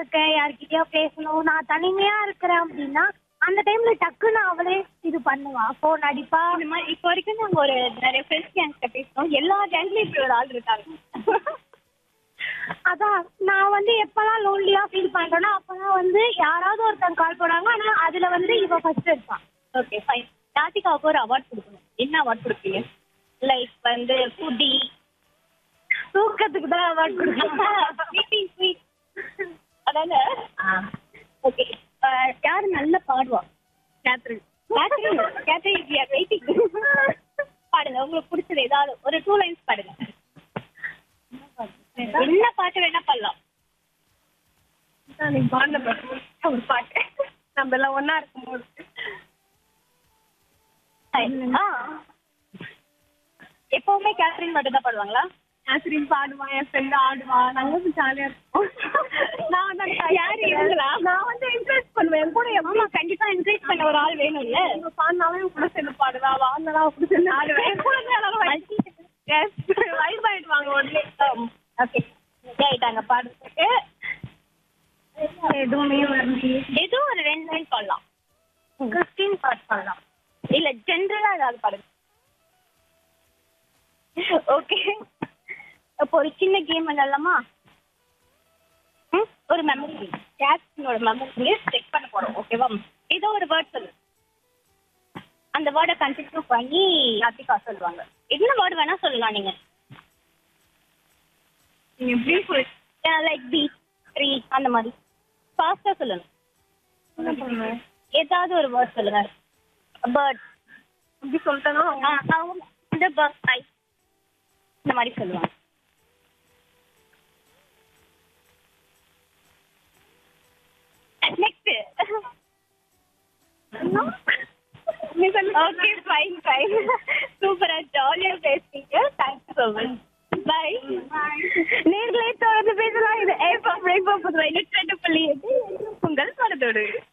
இருக்கேன் யார்கிட்டயோ பேசணும் நான் தனிமையா இருக்கிறேன் அப்படின்னா அந்த டைம்ல டக்குன்னு அவளே இது பண்ணுவா ஃபோன் அடிப்பா இந்த மாதிரி இப்போ வரைக்கும் நாங்க ஒரு நிறைய ஃப்ரெண்ட்ஸ் கேங்ஸ்ட பேசுறோம் எல்லா கேங்லயும் இப்படி ஒரு ஆள் இருக்காங்க அதான் நான் வந்து எப்பெல்லாம் லோன்லியா ஃபீல் பண்றேனோ அப்பதான் வந்து யாராவது ஒருத்தங்க கால் போடுறாங்க ஆனா அதுல வந்து இவ ஃபர்ஸ்ட் இருப்பான் ஓகே ஃபைன் ராதிகாவுக்கு ஒரு அவார்ட் கொடுக்கணும் என்ன அவார்ட் கொடுப்பீங்க லைக் வந்து ஃபுட்டி தூக்கத்துக்கு தான் அவார்ட் கொடுக்கணும் ஸ்வீட் அதான ஓகே யாரு நல்லா பாடுவா Catherine Catherine Catherine we are waiting பாடுங்க உங்களுக்கு பிடிச்சது ஏதாவது ஒரு டூ லைன்ஸ் பாடுங்க என்ன பாட்டு வேணா பாடலாம் நீ பாடின பாட்டு ஒரு பாட்டு நம்ம எல்லாம் ஒன்னா இருக்கும்போது ஆ எப்பவுமே கேத்ரின் மட்டும் தான் பாடுவாங்களா ஆசிரியர் பாடுவான் என் ஃப்ரெண்ட் ஆடுவான் நாங்க ஜாலியா இருப்போம் நான் தான் யாரு இவங்களா? நான் வந்து என்கரேஜ் பண்ணுவேன் என் கூட ஆமா கண்டிப்பா என்கரேஜ் பண்ண ஒரு ஆள் வேணும்ல எவ்வளவு பாடினாலும் என் கூட சேர்ந்து பாடுவா வாழ்ந்தா கூட சேர்ந்து ஆடுவேன் என் கூட சேர்ந்து எஸ் வைப் ஆயிடுவாங்க உடனே ஓகே ஆயிட்டாங்க பாடுறதுக்கு எதுவுமே வரலையே ஏதோ ஒரு ரெண்டு லைன் பாடலாம் கிறிஸ்டின் பாட்டு பாடலாம் இல்ல ஜென்ரலா ஏதாவது பாடுங்க ஓகே அப்போ ஒரு சின்ன கேம் விளையாடலாமா ம் ஒரு மெமரி கேம் கேட்ஸினோட மெமரி செக் பண்ண போறோம் ஓகேவா ஏதோ ஒரு வேர்ட் சொல்லு அந்த வேர்டை கண்டினியூ பண்ணி ராதிகா சொல்லுவாங்க என்ன வேர்டு வேணா சொல்லலாம் நீங்க நீங்க ப்ரீஃப் லைக் பீ ட்ரீ அந்த மாதிரி ஃபாஸ்டா சொல்லணும் என்ன பண்ணுவேன் ஏதாவது ஒரு வேர்ட் சொல்லுங்க பேர்ட் இப்படி சொல்லிட்டேன்னா அவங்க இந்த பேர்ட் ஐ இந்த மாதிரி சொல்லுவாங்க நெக்ஸ்ட் ஓகே ஃபைன் ஃபைன் சூப்பரா ஜாலியா பேசுறீங்க தேங்க்யூ ஸோ மச் பை நேர்களே தொடர்ந்து பேசலாம் இது ஏ ஃபார் பிரேக் புதுவை நூற்றி ரெண்டு புள்ளி எட்டு உங்கள் மனதோடு